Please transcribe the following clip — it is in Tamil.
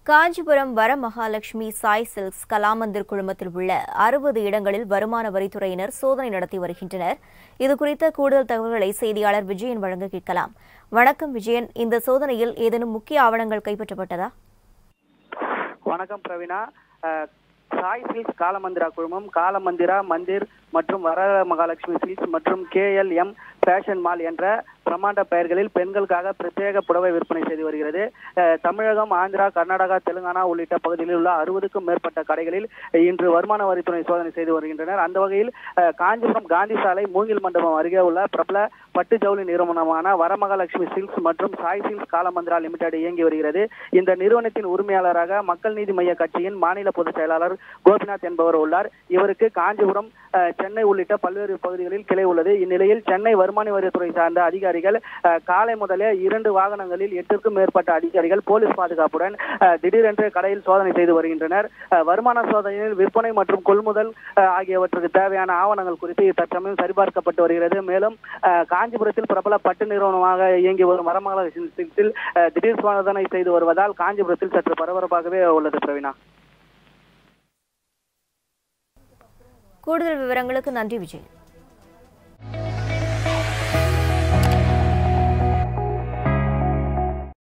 காஞ்சிபுரம் வரமகாலட்சுமி சாய் சில்க்ஸ் கலாமந்திர் குழுமத்தில் உள்ள அறுபது இடங்களில் வருமான வரித்துறையினர் சோதனை நடத்தி வருகின்றனர் இதுகுறித்த கூடுதல் தகவல்களை செய்தியாளர் விஜயன் வழங்க கேட்கலாம் வணக்கம் விஜயன் இந்த சோதனையில் ஏதேனும் முக்கிய ஆவணங்கள் கைப்பற்றப்பட்டதா வணக்கம் பிரவீனா அஹ், சாய் சில்க்ஸ் காலமந்திரா குழுமம் காலமந்திரா மந்திர் மற்றும் வர மகாலட்சுமி சில்க்ஸ் மற்றும் கேஎல்எம் ஃபேஷன் மால் என்ற பிரமாண்ட பெயர்களில் பெண்களுக்காக பிரத்யேக புடவை விற்பனை செய்து வருகிறது அஹ், தமிழகம் ஆந்திரா கர்நாடகா தெலுங்கானா உள்ளிட்ட பகுதிகளில் உள்ள அறுபதுக்கும் மேற்பட்ட கடைகளில் இன்று வருமான வரித்துறை சோதனை செய்து வருகின்றனர் அந்த வகையில் அஹ், காஞ்சிபுரம் காந்தி சாலை மூங்கில் மண்டபம் அருகே உள்ள பிரபல பட்டு ஜவுளி நிறுவனமான வரமகாலட்சுமி சில்க்ஸ் மற்றும் சாய் சில்க்ஸ் காலமந்திரா லிமிடெட் இயங்கி வருகிறது இந்த நிறுவனத்தின் உரிமையாளராக மக்கள் நீதி மைய கட்சியின் மாநில பொதுச் செயலாளர் கோபிநாத் என்பவர் உள்ளார் இவருக்கு காஞ்சிபுரம் அஹ், சென்னை உள்ளிட்ட பல்வேறு பகுதிகளில் கிளை உள்ளது இந்நிலையில் சென்னை வருமான வரித்துறை சார்ந்த அதிகாரிகள் அஹ், காலை முதலே இரண்டு வாகனங்களில் எட்டிற்கும் மேற்பட்ட அதிகாரிகள் போலீஸ் பாதுகாப்புடன் அஹ், திடீரென்று கடையில் சோதனை செய்து வருகின்றனர் அஹ், வருமான சோதனையில் விற்பனை மற்றும் கொள்முதல் அஹ், ஆகியவற்றுக்கு தேவையான ஆவணங்கள் குறித்து தற்சமயம் சரிபார்க்கப்பட்டு வருகிறது மேலும் அஹ், காஞ்சிபுரத்தில் பிரபல பட்டு நிறுவனமாக இயங்கி வரும் வரமங்கல சில்க்ஸில் அஹ், திடீர் சோதனை செய்து வருவதால் காஞ்சிபுரத்தில் சற்று பரபரப்பாகவே உள்ளது பிரவீனா கூடுதல் விவரங்களுக்கு நன்றி விஜயன்